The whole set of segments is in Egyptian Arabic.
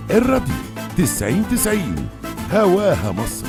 الراديو 90 90 هواها مصر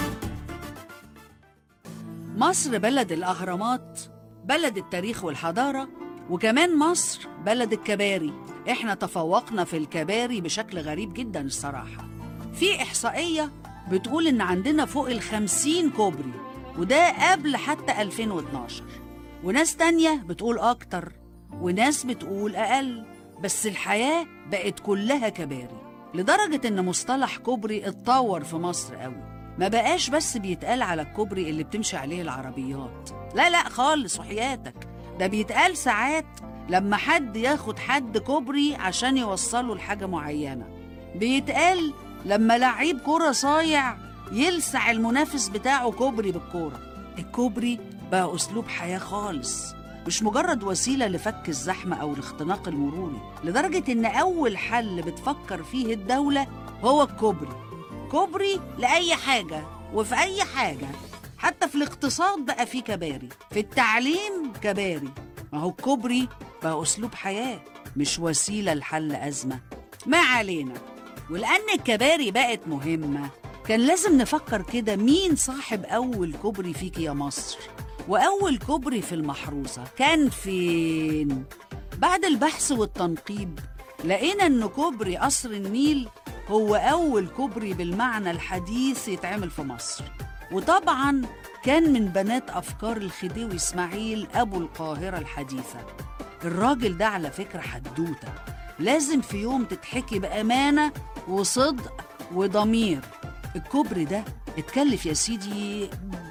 مصر بلد الأهرامات بلد التاريخ والحضارة وكمان مصر بلد الكباري احنا تفوقنا في الكباري بشكل غريب جدا الصراحة في إحصائية بتقول إن عندنا فوق الخمسين كوبري وده قبل حتى 2012 وناس تانية بتقول أكتر وناس بتقول أقل بس الحياة بقت كلها كباري لدرجة إن مصطلح كوبري اتطور في مصر قوي ما بقاش بس بيتقال على الكوبري اللي بتمشي عليه العربيات لا لا خالص وحياتك ده بيتقال ساعات لما حد ياخد حد كوبري عشان يوصله لحاجة معينة بيتقال لما لعيب كرة صايع يلسع المنافس بتاعه كوبري بالكورة الكوبري بقى أسلوب حياة خالص مش مجرد وسيلة لفك الزحمة أو الاختناق المروري لدرجة إن أول حل بتفكر فيه الدولة هو الكوبري كوبري لأي حاجة وفي أي حاجة حتى في الاقتصاد بقى في كباري في التعليم كباري ما هو الكوبري بقى أسلوب حياة مش وسيلة لحل أزمة ما علينا ولأن الكباري بقت مهمة كان لازم نفكر كده مين صاحب أول كوبري فيك يا مصر وأول كوبري في المحروسة كان فين؟ بعد البحث والتنقيب لقينا إن كوبري قصر النيل هو أول كوبري بالمعنى الحديث يتعمل في مصر وطبعا كان من بنات أفكار الخديوي إسماعيل أبو القاهرة الحديثة الراجل ده على فكرة حدوتة لازم في يوم تتحكي بأمانة وصدق وضمير الكوبري ده اتكلف يا سيدي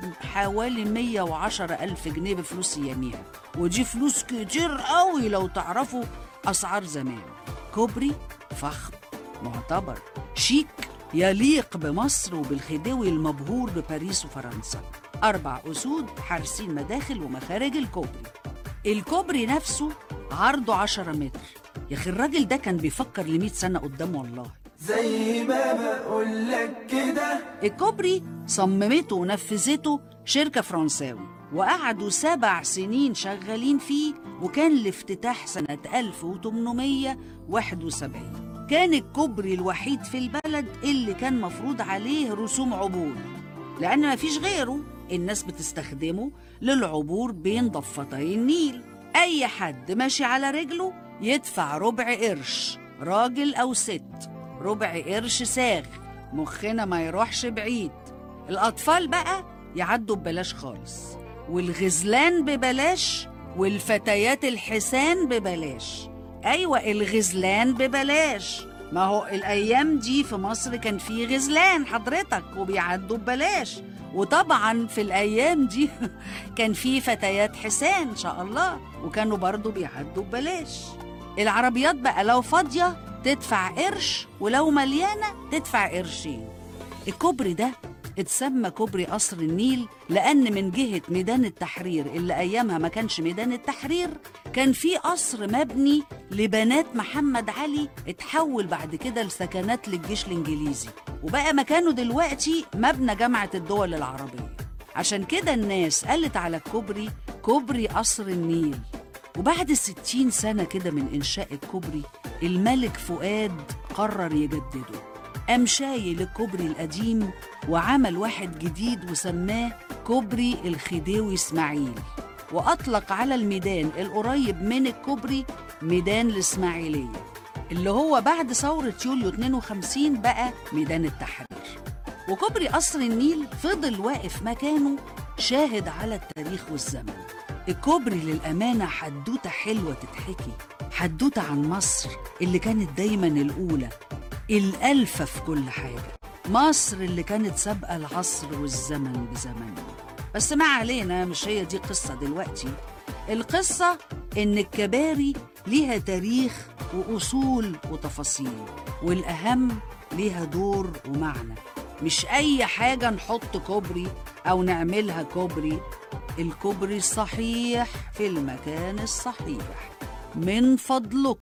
حوالي 110 ألف جنيه بفلوس يميها ودي فلوس كتير قوي لو تعرفوا أسعار زمان كوبري فخم معتبر شيك يليق بمصر وبالخديوي المبهور بباريس وفرنسا أربع أسود حارسين مداخل ومخارج الكوبري الكوبري نفسه عرضه عشرة متر يا أخي الراجل ده كان بيفكر لمئة سنة قدام والله زي ما بقول لك كده الكوبري صممته ونفذته شركة فرنساوي وقعدوا سبع سنين شغالين فيه وكان الافتتاح سنة 1871 كان الكوبري الوحيد في البلد اللي كان مفروض عليه رسوم عبور لأن ما فيش غيره الناس بتستخدمه للعبور بين ضفتي النيل أي حد ماشي على رجله يدفع ربع قرش راجل أو ست ربع قرش ساغ مخنا ما يروحش بعيد الأطفال بقى يعدوا ببلاش خالص والغزلان ببلاش والفتيات الحسان ببلاش أيوة الغزلان ببلاش ما هو الأيام دي في مصر كان في غزلان حضرتك وبيعدوا ببلاش وطبعا في الأيام دي كان في فتيات حسان إن شاء الله وكانوا برضو بيعدوا ببلاش العربيات بقى لو فاضية تدفع قرش ولو مليانة تدفع قرشين الكوبري ده اتسمى كوبري قصر النيل لأن من جهة ميدان التحرير اللي أيامها ما كانش ميدان التحرير كان في قصر مبني لبنات محمد علي اتحول بعد كده لسكنات للجيش الإنجليزي وبقى مكانه دلوقتي مبنى جامعة الدول العربية عشان كده الناس قالت على الكوبري كوبري قصر النيل وبعد ستين سنة كده من إنشاء الكوبري الملك فؤاد قرر يجدده قام شايل الكوبري القديم وعمل واحد جديد وسماه كوبري الخديوي إسماعيل وأطلق على الميدان القريب من الكوبري ميدان الإسماعيلية اللي هو بعد ثورة يوليو 52 بقى ميدان التحرير وكوبري قصر النيل فضل واقف مكانه شاهد على التاريخ والزمن الكوبري للأمانة حدوتة حلوة تتحكي حدوتة عن مصر اللي كانت دايما الأولى الألفة في كل حاجة مصر اللي كانت سابقة العصر والزمن بزمن بس ما علينا مش هي دي قصة دلوقتي القصة إن الكباري ليها تاريخ وأصول وتفاصيل والأهم ليها دور ومعنى مش أي حاجة نحط كوبري أو نعملها كوبري الكوبري الصحيح في المكان الصحيح من فضلكم